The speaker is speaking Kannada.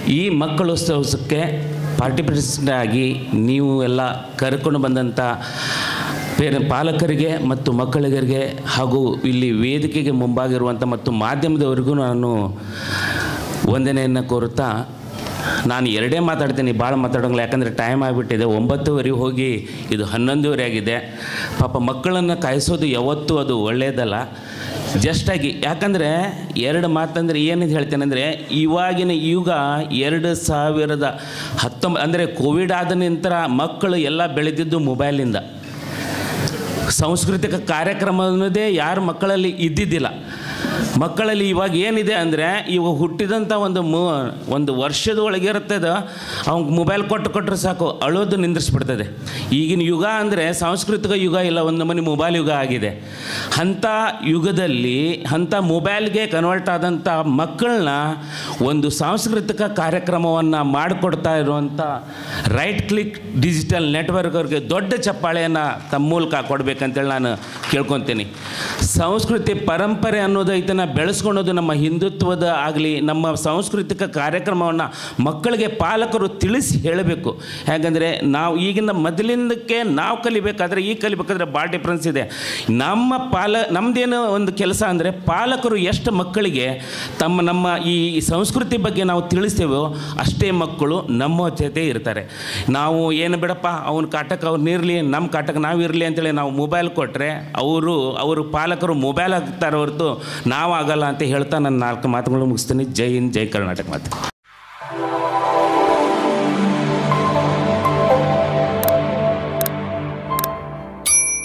ಈ ಮಕ್ಕಳೋತ್ಸವಕ್ಕೆ ಪಾರ್ಟಿಸಿಪೇಟ್ ಆಗಿ ನೀವು ಎಲ್ಲ ಕರ್ಕೊಂಡು ಬಂದಂಥ ಪೇರೆ ಪಾಲಕರಿಗೆ ಮತ್ತು ಮಕ್ಕಳಿಗರಿಗೆ ಹಾಗೂ ಇಲ್ಲಿ ವೇದಿಕೆಗೆ ಮುಂಭಾಗಿರುವಂಥ ಮತ್ತು ಮಾಧ್ಯಮದವರಿಗೂ ನಾನು ವಂದನೆಯನ್ನು ಕೋರುತ್ತಾ ನಾನು ಎರಡೇ ಮಾತಾಡ್ತೀನಿ ಭಾಳ ಮಾತಾಡೋಂಗಿಲ್ಲ ಯಾಕಂದರೆ ಟೈಮ್ ಆಗಿಬಿಟ್ಟಿದೆ ಒಂಬತ್ತುವರೆಗೆ ಹೋಗಿ ಇದು ಹನ್ನೊಂದುವರೆ ಆಗಿದೆ ಪಾಪ ಮಕ್ಕಳನ್ನು ಕಾಯಿಸೋದು ಯಾವತ್ತೂ ಅದು ಒಳ್ಳೆಯದಲ್ಲ ಜಸ್ಟಾಗಿ ಯಾಕಂದರೆ ಎರಡು ಮಾತಂದರೆ ಏನಿದೆ ಹೇಳ್ತೇನೆ ಅಂದರೆ ಇವಾಗಿನ ಯುಗ ಎರಡು ಸಾವಿರದ ಹತ್ತೊಂಬ ಅಂದರೆ ಕೋವಿಡ್ ಆದ ನಂತರ ಮಕ್ಕಳು ಎಲ್ಲ ಬೆಳೆದಿದ್ದು ಮೊಬೈಲಿಂದ ಸಾಂಸ್ಕೃತಿಕ ಕಾರ್ಯಕ್ರಮ ಅನ್ನೋದೇ ಯಾರು ಮಕ್ಕಳಲ್ಲಿ ಇದ್ದಿದ್ದಿಲ್ಲ ಮಕ್ಕಳಲ್ಲಿ ಇವಾಗ ಏನಿದೆ ಅಂದರೆ ಇವಾಗ ಹುಟ್ಟಿದಂಥ ಒಂದು ಮು ಒಂದು ವರ್ಷದ ಒಳಗೆ ಇರ್ತದೆ ಅವ್ನಿಗೆ ಮೊಬೈಲ್ ಕೊಟ್ಟು ಕೊಟ್ಟರೆ ಸಾಕು ಅಳೋದು ನಿಂದ್ರಿಸ್ಬಿಡ್ತದೆ ಈಗಿನ ಯುಗ ಅಂದರೆ ಸಾಂಸ್ಕೃತಿಕ ಯುಗ ಇಲ್ಲ ಒಂದು ಮನೆ ಮೊಬೈಲ್ ಯುಗ ಆಗಿದೆ ಅಂಥ ಯುಗದಲ್ಲಿ ಅಂಥ ಮೊಬೈಲ್ಗೆ ಕನ್ವರ್ಟ್ ಆದಂಥ ಮಕ್ಕಳನ್ನ ಒಂದು ಸಾಂಸ್ಕೃತಿಕ ಕಾರ್ಯಕ್ರಮವನ್ನು ಮಾಡಿಕೊಡ್ತಾ ಇರುವಂಥ ರೈಟ್ ಕ್ಲಿಕ್ ಡಿಜಿಟಲ್ ನೆಟ್ವರ್ಕ್ ಅವ್ರಿಗೆ ದೊಡ್ಡ ಚಪ್ಪಾಳೆಯನ್ನು ತಮ್ಮ ಮೂಲಕ ಕೊಡಬೇಕಂತೇಳಿ ನಾನು ಕೇಳ್ಕೊತೀನಿ ಸಂಸ್ಕೃತಿ ಪರಂಪರೆ ಅನ್ನೋದು ಇದನ್ನು ಬೆಳೆಸ್ಕೊಳೋದು ನಮ್ಮ ಹಿಂದುತ್ವದ ಆಗಲಿ ನಮ್ಮ ಸಾಂಸ್ಕೃತಿಕ ಕಾರ್ಯಕ್ರಮವನ್ನು ಮಕ್ಕಳಿಗೆ ಪಾಲಕರು ತಿಳಿಸಿ ಹೇಳಬೇಕು ಯಾಕಂದರೆ ನಾವು ಈಗಿನ ಮೊದಲಿಂದಕ್ಕೆ ನಾವು ಕಲಿಬೇಕಾದ್ರೆ ಈಗ ಕಲಿಬೇಕಾದ್ರೆ ಭಾಳ ಡಿಫ್ರೆನ್ಸ್ ಇದೆ ನಮ್ಮ ಪಾಲ ನಮ್ಮದೇನು ಒಂದು ಕೆಲಸ ಅಂದರೆ ಪಾಲಕರು ಎಷ್ಟು ಮಕ್ಕಳಿಗೆ ತಮ್ಮ ನಮ್ಮ ಈ ಸಂಸ್ಕೃತಿ ಬಗ್ಗೆ ನಾವು ತಿಳಿಸ್ತೇವೋ ಅಷ್ಟೇ ಮಕ್ಕಳು ನಮ್ಮ ಜೊತೆ ಇರ್ತಾರೆ ನಾವು ಏನು ಬಿಡಪ್ಪ ಅವನ ಕಾಟಕ್ಕೆ ಅವ್ರು ಇರಲಿ ನಮ್ಮ ಕಾಟಕ್ಕೆ ನಾವು ಇರಲಿ ಅಂತೇಳಿ ನಾವು ಮೊಬೈಲ್ ಕೊಟ್ಟರೆ ಅವರು ಅವರು ಪಾಲಕರು ಮೊಬೈಲ್ ಆಗ್ತಾರೆ ಹೊರತು ನಾವು ಆಗಲ್ಲ ಅಂತ ಹೇಳ್ತಾ ನನ್ನ ನಾಲ್ಕು ಮಾತುಗಳು ಮುಗಿಸ್ತೀನಿ ಜೈ ಹಿಂದ್ ಜೈ ಕರ್ನಾಟಕ ಮಾತು